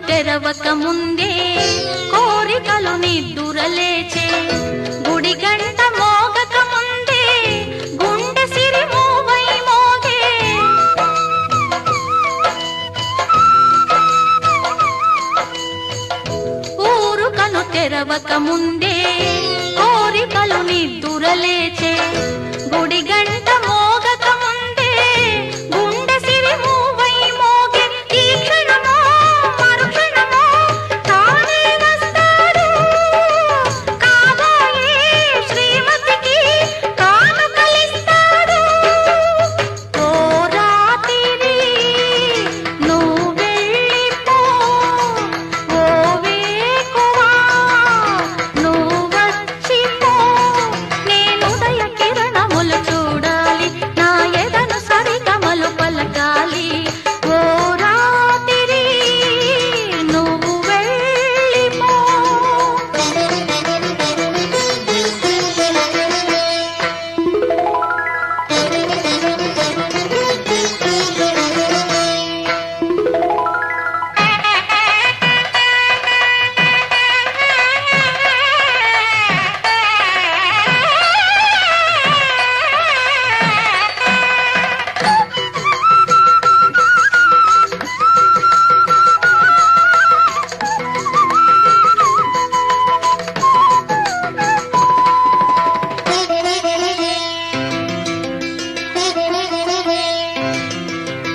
తెరవక ముందే కోరికలు నిద్దురలేచే గుడి గంట మోగక ముందే గుండె సిరి మోవై మోగే ఊరు కను తెరవక ముందే కోరికలు నిద్దురలేచే గుడి గంట మోగక ముందే గుండె సిరి మూవై మోగే ఈ క్షణమో మరుక్షణమో తానే వస్తాడు కాబోయే శ్రీమతికి కానుకలిస్తాడు ఓ రాత్రి నువ్వు వెళ్ళిపో ఓ వేకువా నువ్వు వచ్చిపో నేను ఉదయ కిరణములు చూడాలి నా ఎదను సరిగమలు పలకాలి ఓ రాత్రి నువ్వు వెళ్ళిపో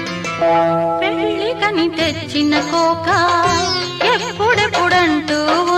పెళ్లి కని తెచ్చిన కోక ఎప్పుడెప్పుడంటూ